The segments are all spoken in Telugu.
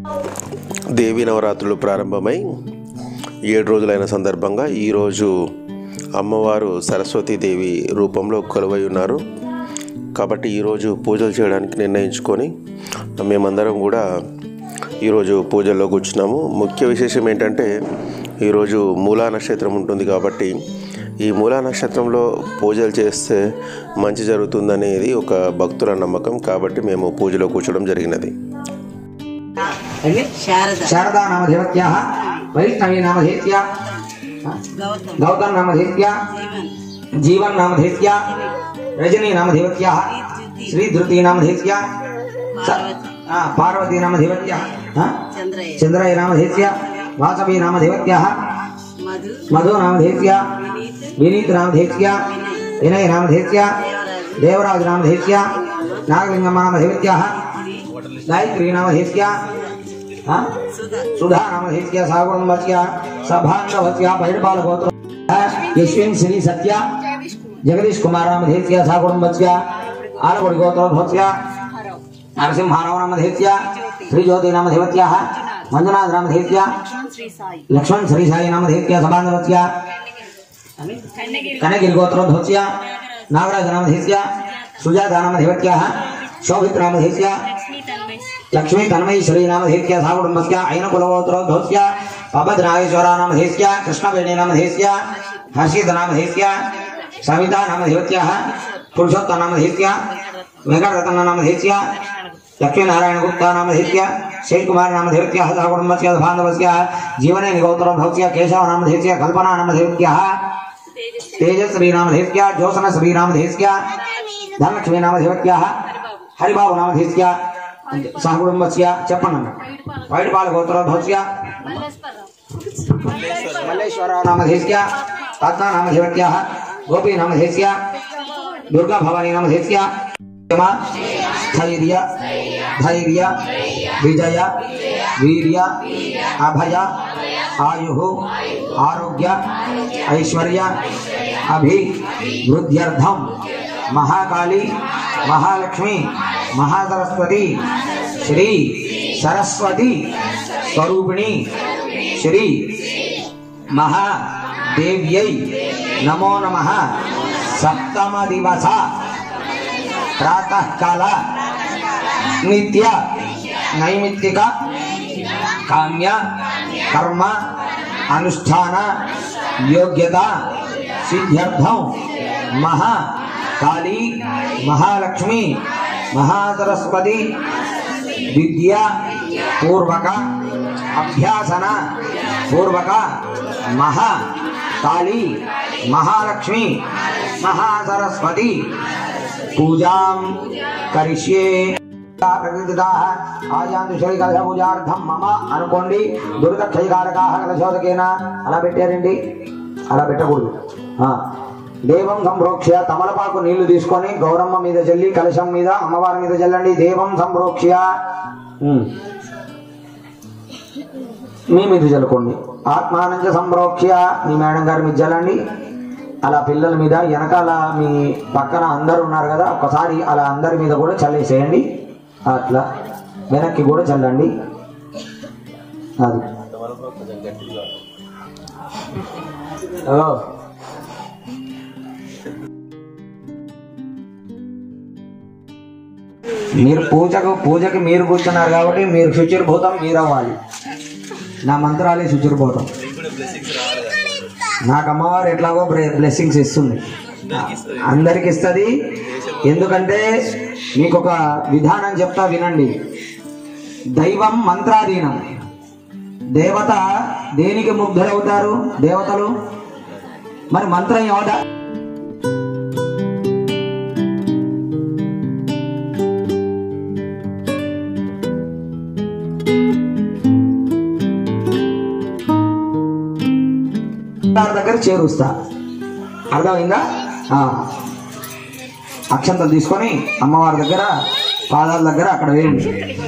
దేవీ నవరాత్రులు ప్రారంభమై ఏడు రోజులైన సందర్భంగా ఈరోజు అమ్మవారు సరస్వతీదేవి రూపంలో కొలువై ఉన్నారు కాబట్టి ఈరోజు పూజలు చేయడానికి నిర్ణయించుకొని మేమందరం కూడా ఈరోజు పూజల్లో కూర్చున్నాము ముఖ్య విశేషం ఏంటంటే ఈరోజు మూలా నక్షత్రం ఉంటుంది కాబట్టి ఈ మూలా నక్షత్రంలో పూజలు చేస్తే మంచి జరుగుతుందనేది ఒక భక్తుల నమ్మకం కాబట్టి మేము పూజలో కూర్చోవడం జరిగినది శారద శారదా నామ దేవత్యాः వైష్ణవి నామ ధేత్యా గౌతమ్ గౌతమ్ నామ ధేత్యా జీవన్ జీవన్ నామ ధేత్యా రజనీ నామ దేవత్యాः శ్రీధృతి నామ ధేత్యా స- ఆ, పార్వతీ నామ దేవత్యా చంద్రయ్య చంద్రాయ నామ ధేత్యా వాసవి నామ దేవత్యాः మధు మధు నామ ధేత్యా వినీత్ వినీత్ నామ ధేత్యా వినయ నామ ధేత్యా దేవరాజు దేవరాజ నామ ధేత్యా నాగలింగమ్మ నామ దేవత్యాः గాయత్రీ నామ ధేత్యా ఆ? సుధా సుధా నామ ధేత్యా సాగుణవత్య సభాంగవత్య బహిర్బాలగోత్ర యశ్విన్ శ్రీ సత్య జగదీష్ కుమార్ నామ ధేత్య సాగుణవత్య ఆలగుడి గోత్రోద్భవత్య నరసింహారావు నామ ధేత్య శ్రీజ్యోతి నామ దేవత్యాः మంజునాథ నామ ధేత్య లక్ష్మణ్ శ్రీ సాయి నామ ధేత్య సభాంగవత్య కనగిరి గోత్రోద్భవత్య నాగరాజ నామ ధేత్య సుజాత నామ దేవత్యాः శోభిత్ నామ ధేత్య లక్ష్మీ తన్మయీ శ్రీ నామ ధేత్య సాగుణమస్య అయిన కులగోత్రోద్భవస్య పబద్నాగేశ్వర నామ ధేత్య కృష్ణవేణి నామ ధేత్య హర్షిత నామ ధేత్య సవితా నామ ధేత్యः పురుషోత్తమ నామ ధేత్య వెంకటరత్న నామ ధేత్య లక్ష్మీనారాయణ గుప్తా నామ ధేత్య శైకుమార్ నామ ధేత్య సాగుణమస్య బాంధవస్య జీవనేని గౌతరోద్భవస్య కేశవ నామ ధేత్య కల్పనా నామ ధేత్యः తేజశ్రీ నామ ధేత్య జ్యోత్సన శ్రీ నామ ధేత్య ధనలక్ష్మీ నామ ధేత్యः హరిబాబు నామ ధేత్య సహకుటుంబస్య చెప్పండి వైడుపాల గోత్రోద్భవస్య మల్లేశ్వర నామ ధేత్య పద్మా నామ ధేత్యः గోపీ నామ ధేత్య దుర్గా భవానీ నామ ధేత్య స్థైర్య ధైర్య విజయ వీర్య అభయ ఆయు ఆరోగ్య ఐశ్వర్య అభి వృద్ధ్యర్థం మహాకాళి మహాలక్ష్మి మహాసరస్వతి శ్రీ సరస్వతి స్వరూపిణి శ్రీ మహాదేవ్యై నమో నమ సప్తమ దివస ప్రాతకాల నిత్య నైమిత్తిక కామ్య కర్మ అనుష్ఠాన యోగ్యత సిద్ధ్యర్థం మహా కాళీ మహాలక్ష్మి మహాసరస్వతి విద్య పూర్వక అభ్యాసన పూర్వక మహా కాళీ మహాలక్ష్మి మహాసరస్వతి పూజాం కరిష్యే ప్రకృతిదాః ఆయాంతు శ్రీ కలశ పూజార్థం మమ అనుకోండి దురితక్షయకారకాः కలశోదకేన అలా పెట్టారండి అలా పెట్టకూడదు ఆ. దేవం సంప్రోక్ష్య తమలపాకు నీళ్లు తీసుకొని గౌరమ్మ మీద చల్లి కలశం మీద అమ్మవారి మీద చల్లండి దేవం సంప్రోక్ష్య ఉమ్. మీ మీద చల్లుకోండి ఆత్మానంచ సంప్రోక్ష్య మీ మేడం గారి మీద చల్లండి అలా పిల్లల మీద వెనకాల మీ పక్కన అందరు ఉన్నారు కదా ఒకసారి అలా అందరి మీద కూడా చల్లేసేయండి అట్లా వెనక్కి కూడా చల్లండి అది హలో మీరు పూజకు పూజకి మీరు కూర్చున్నారు కాబట్టి మీరు శుచిర్భూతం మీరు అవ్వాలి నా మంత్రాలే శుచిర్భూతం నాకు అమ్మవారు ఎట్లాగో బ్లెస్సింగ్స్ ఇస్తుంది అందరికి ఇస్తుంది ఎందుకంటే మీకు ఒక విధానం చెప్తా వినండి దైవం మంత్రాధీనం దేవత దేనికి ముగ్ధులవుతారు దేవతలు మరి మంత్రం ఎవడా గారి దగ్గర చేరుస్తా అర్థమైందా ఆ. అక్షంతలు తీసుకొని అమ్మవారి దగ్గర పాదాల దగ్గర అక్కడ వేయండి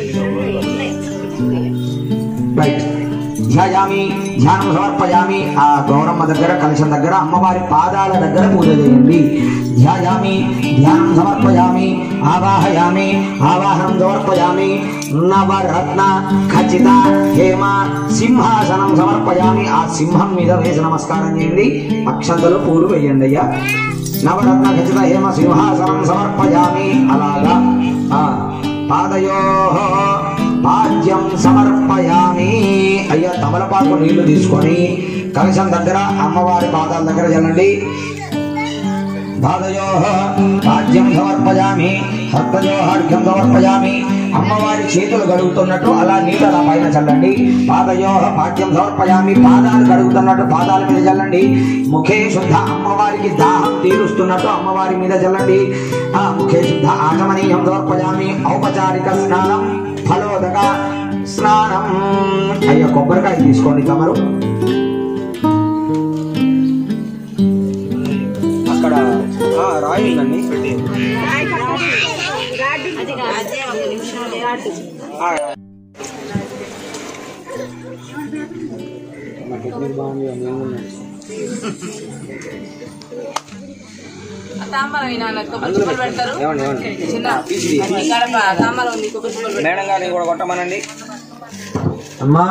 రైట్ ధ్యాయామి ధ్యానం సమర్పయామి ఆ గౌరమ్మ దగ్గర కలశం దగ్గర అమ్మవారి పాదాల దగ్గర పూజ చేయండి ధ్యాయామి ధ్యానం సమర్పయామి ఆవాహయామి ఆవాహనం సమర్పయామి నవరత్న ఖచ్చిత హేమ సింహాసనం సమర్పయామి ఆ సింహం మీద వేసి నమస్కారం చేయండి అక్షంతలు పూలు వేయండి అయ్యా నవరత్న ఖచ్చిత హేమ సింహాసనం సమర్పయామి అలాగా ఆ, పాదయో పాద్యం సమర్పయామి అయ్యా తమలపాకు నీళ్లు తీసుకొని కలశం దగ్గర అమ్మవారి పాదాల దగ్గర చల్లండి పాదయో పాద్యం సమర్పయామి హస్తయో అర్ఘ్యం సమర్పయామి అమ్మవారి చేతులు గడుగుతున్నట్టు అలా నీళ్ళు అలా పైన చల్లండి పాదయో పాద్యం సమర్పయామి పాదాలు గడుగుతున్నట్టు పాదాల మీద చల్లండి ముఖే శుద్ధ అమ్మవారికి దాహం తీరుస్తున్నట్టు అమ్మవారి మీద చల్లండి ఆ ముఖే శుద్ధ ఆచమనీయం సమర్పయామి ఔపచారిక స్నానం ఫలోదక స్నానం అయ్యా కొబ్బరికాయ తీసుకోండి తమరు అక్కడ రాయి ఉందండి అదే ఒక నిమిషం తాంబరం వినాలి కొబ్బరి చిప్పలు పెడతారు ఏమండి ఏమండి చిన్న ఇక్కడ తాంబరం ఉంది కొబ్బరి చిప్పలు పెడతారు మేడం గారిని కూడా కొట్టమనండి అమ్మా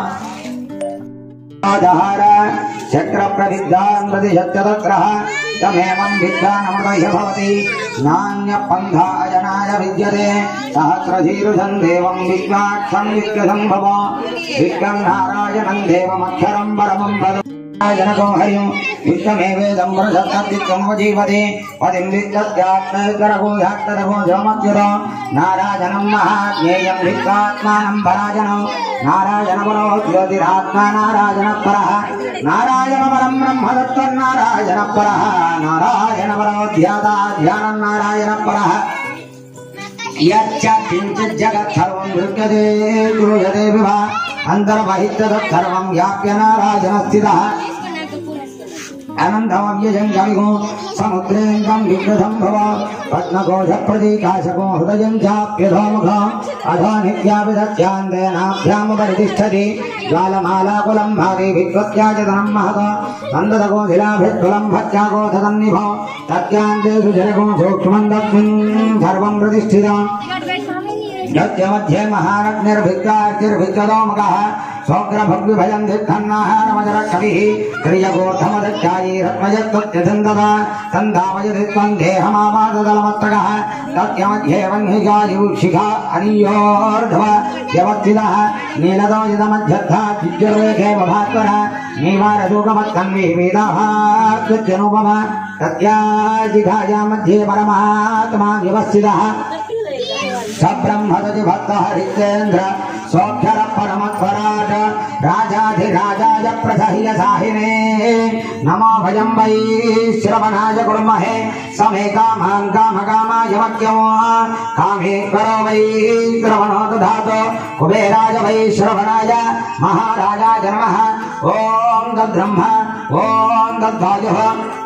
ఆధార చక్ర ప్రవిద్ధాన్ ప్రతి శక్తత్ర తమేవం విద్వానమృతయ భవతి నాణ్య పంధాయనాయ విద్యతే సహస్రశీరుషం దేవం విద్వాక్షం విద్యసం భవ విద్వం నారాయణం దేవమక్షరం పరమం పదం జనకం హరిం విశ్వమేవేదం వృషత్తిత్వముపజీవతి పదిం విద్యాత్మకరగోధ్యాత్మకరగోజమత్యుర నారాయణం మహాజ్ఞేయం విద్వాత్మానం పరాజనం నారాయణ పరో జ్యోతిరాత్మా నారాయణ పర నారాయణ పరం బ్రహ్మ నారాయణ పర నారాయణ పరో ధ్యాత ధ్యానం నారాయణ పర యచ్చ కించిత్ జగత్ సర్వం దృశ్యతే దృశ్యతే విభ అంతర్బహిష్ట సర్వం వ్యాప్య నారాయణ స్థితః అనంతమవ్యయం కవిగో సముద్రేంగం విఘ్నసంభవ పద్మకోశ ప్రతీకాశకో హృదయం చాప్యధోముఖ అధో నిత్యాభిధత్యాందేనాభ్యాముపరితిష్టతి జ్వాలమాలాకులం భాతి విద్వత్యాచతనం మహత నందదగోధిలాభిద్గులం భత్యాగోధతన్నిభ తత్యాంతేషు జనకో సూక్ష్మం తస్మిన్ సర్వం ప్రతిష్ఠితం యజ్ఞमध्ये महारग्निर्भिक्तार्तिर्भिक्तदोमुखः स्वग्रभग्विभयं दिग्धन्नाहारमजरक्षभिः क्रियगोर्थमदक्षायी रत्मजत्वत्यधन्ददा तन्धावयति त्वं देहमापाददलमस्तकः तत्यमध्ये वह्निजायुशिखा अनीयोर्ध्व व्यवस्थितः नीलदोजितमध्यत्था दिव्यर्वेखे बभात्वरः नीवारशोकमत्कन्वी वेदाभाकृत्यनुपम तत्याजिघाया मध्ये परमात्मा व्यवस्थितः सब्रह्मदति भक्त हरितेन्द्र सौख्यर परमत्वराट राजाधिराजाय प्रसह्य साहिने नमो भजं वै श्रवणाय कुर्महे समे कामां काम कामाय वक्यो कामेश्वरो वै श्रवणो दधातु कुबेराय वै श्रवणाय महाराजाय नमः ॐ तद्ब्रह्म ॐ तद्वायुः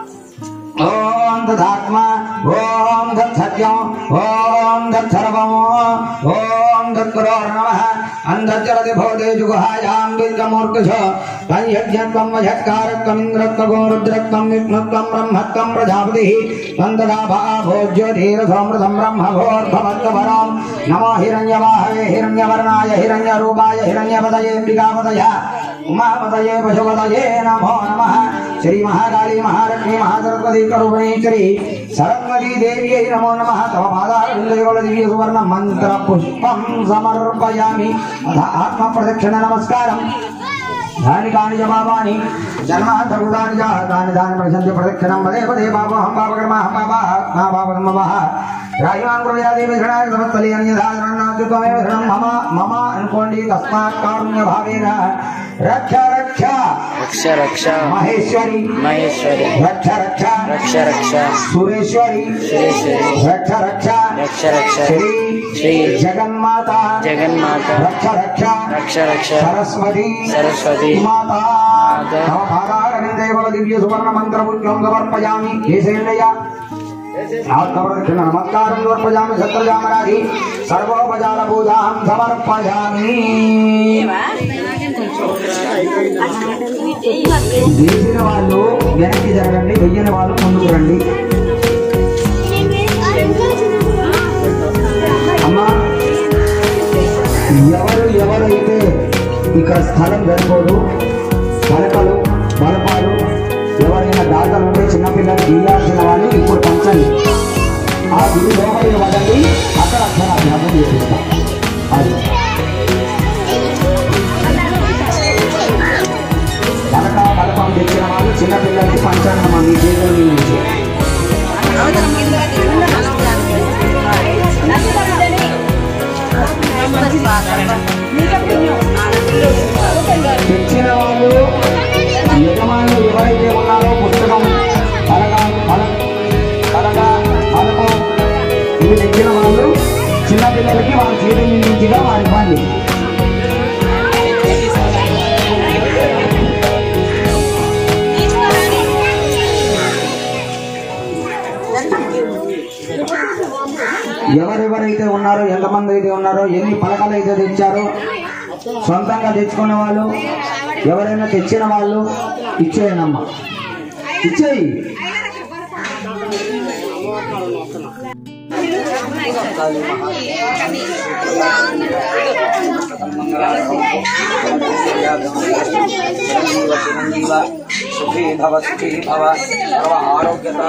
ఓం దధాత్మ ఓం దత్సత్యం ఓం దత్సర్వం ఓం దత్పురో నమ అంధచరతి భవతేజు గుహాయాం విద్యమూర్తిష పంయజ్ఞత్వం వజత్కారత్వం ఇంద్రత్వగో రుద్రత్వం విష్ణుత్వం బ్రహ్మత్వం ప్రజాపతి నందదాభా భోజ్యోధీరసోమృతం బ్రహ్మభోర్భవత్వరం నమో హిరణ్యవాహవే హిరణ్యవర్ణాయ హిరణ్యరూపాయ హిరణ్యపదయే మృగాపదయ ఉమాపదయే పశుపదయే నమో నమ శ్రీ మహాకాళీ మహాలక్ష్మి మహాసరస్వతి కరుణేశ్వరి సరస్వతీ దేవి నమో నమ తమ పాదాల దివ్య సువర్ణ మంత్ర పుష్పం సమర్పయామి అథ ఆత్మ ప్రదక్షిణ నమస్కారం దాని కాని జవాబాని జన్మాంతరుదాని దాని దాని ప్రశంతి ప్రదక్షిణం పదే పదే పాపహం పాపకర్మ పాప నా పాపకర్మ రాజమాన్ కృపయాదేవి ఘృణాయ సమస్తలి అన్యధారణాత్యుత్వమేవ ఘృణం మమ మమ అనుకోండి తస్మాత్ కారుణ్య భావేన రక్ష రక్ష రక్ష రక్ష మహేశ్వరి మహేశ్వరి రక్ష రక్ష రక్ష రక్ష సురేశ్వరి సురేశ్వరి రక్ష రక్ష రక్ష రక్ష శ్రీ శ్రీ జగన్మాత జగన్మాత రక్ష రక్ష రక్ష రక్ష సరస్వతి సరస్వతి మాత తమ పాదారవిందేవల దివ్య సువర్ణ మంత్రపుత్రం సమర్పయామి కేశేంద్రయ ఆత్మప్రదక్షిణ నమస్కారం సమర్పయామి సత్రజామరాధి సర్వోపచార పూజాం సమర్పయామి వేసిన వాళ్ళు వెనక్కి జరగండి వెయ్యని వాళ్ళు ముందుకు రండి అమ్మా ఇక్కడ స్థలం సరిపోదు పలకలు బలపాలు ఎవరైనా దాతలు ఉంటే చిన్నపిల్లలు ఇయ్యాల్సిన వాళ్ళు ఇప్పుడు పంచండి ఆ గుడి లోపలికి పడండి అక్కడ అక్షరాభ్యాసం చేపిస్తాం అది పలక బలపం తెచ్చిన వాళ్ళు చిన్నపిల్లలకి పంచాంగం మీ చేతుల నుంచి తెచ్చిన వాళ్ళు యజమానులు ఎవరైతే ఉన్నారో పుస్తకం పలక పల పలక పలకం ఇవి తెచ్చిన వాళ్ళు చిన్నపిల్లలకి వాళ్ళ చేతుల నుంచిగా వారి ఇవ్వండి ఎవరెవరైతే ఉన్నారో ఎంతమంది అయితే ఉన్నారో ఎన్ని పలకలు అయితే తెచ్చారో సొంతంగా తెచ్చుకున్న వాళ్ళు ఎవరైనా తెచ్చిన వాళ్ళు ఇచ్చేయనమ్మా ఇచ్చేయి సుఖీ భవ సుఖీ భవ సర్వ ఆరోగ్యత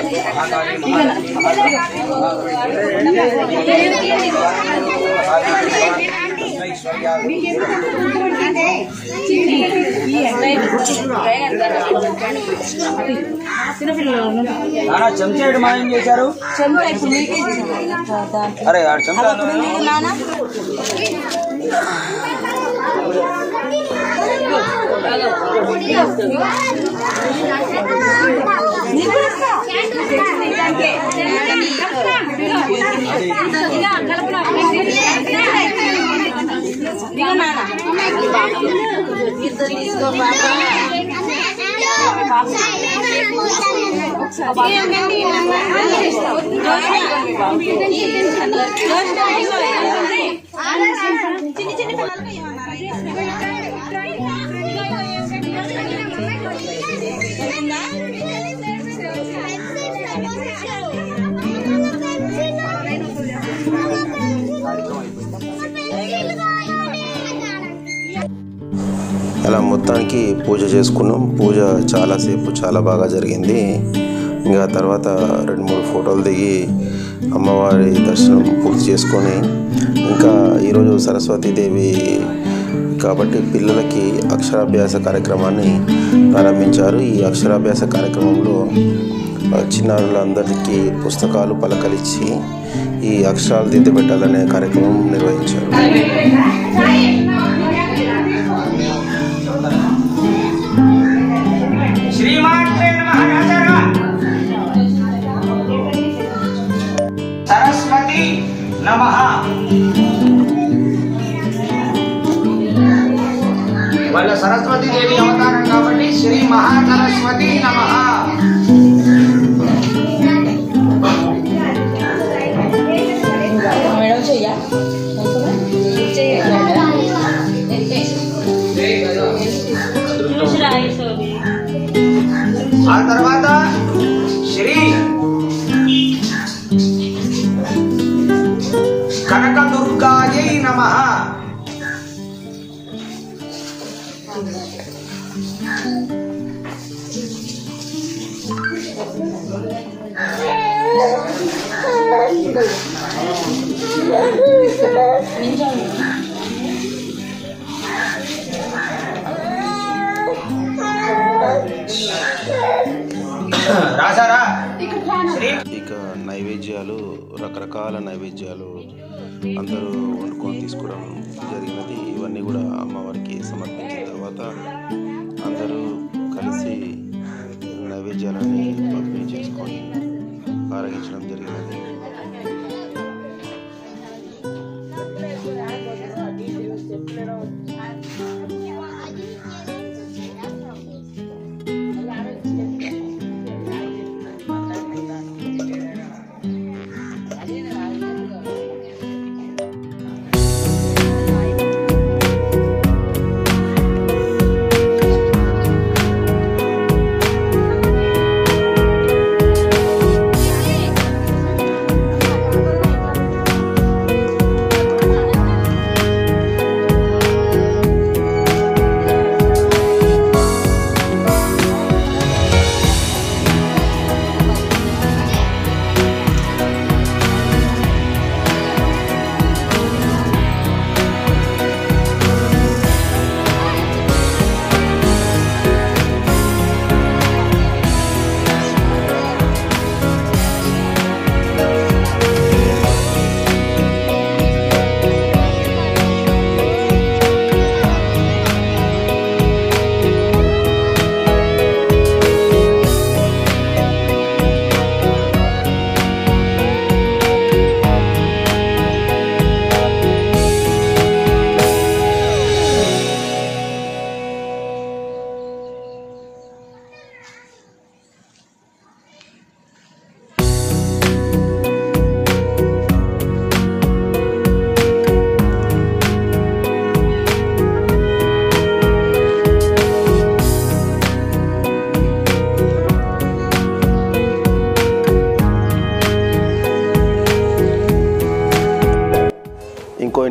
నాన్న చెంచాడు మాయం చేశారు అరే ఆడు చెంచా అలా మొత్తానికి పూజ చేసుకున్నాం పూజ చాలాసేపు చాలా బాగా జరిగింది ఇంకా తర్వాత రెండు మూడు ఫోటోలు దిగి అమ్మవారి దర్శనం పూర్తి చేసుకొని ఇంకా ఈరోజు సరస్వతీదేవి కాబట్టి పిల్లలకి అక్షరాభ్యాస కార్యక్రమాన్ని ప్రారంభించారు ఈ అక్షరాభ్యాస కార్యక్రమంలో ఆ, చిన్నారులందరికీ పుస్తకాలు పలకలిచ్చి ఈ అక్షరాలు దిద్దు పెట్టాలనే కార్యక్రమం నిర్వహించారు శ్రీమాత్రే నమః సరస్వతి నమః వాళ్ళ సరస్వతి దేవి అవతారం కాబట్టి శ్రీ మహాసరస్వతి నమః ఆ తర్వాత శ్రీ కనకదుర్గాయై నమ రాసారా శ్రీ ఇక నైవేద్యాలు రకరకాల నైవేద్యాలు అందరూ వండుకొని తీసుకోవడం జరిగినది ఇవన్నీ కూడా అమ్మవారికి సమర్పించిన తర్వాత అందరూ కలిసి నైవేద్యాలని పంపిణీ చేసుకొని ఆరగించడం జరిగినది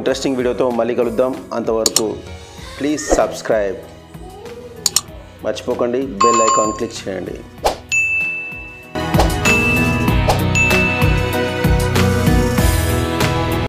ఇంట్రెస్టింగ్ వీడియోతో మళ్ళీ కలుద్దాం అంతవరకు ప్లీజ్ సబ్స్క్రైబ్ మర్చిపోకండి బెల్ ఐకాన్ క్లిక్ చేయండి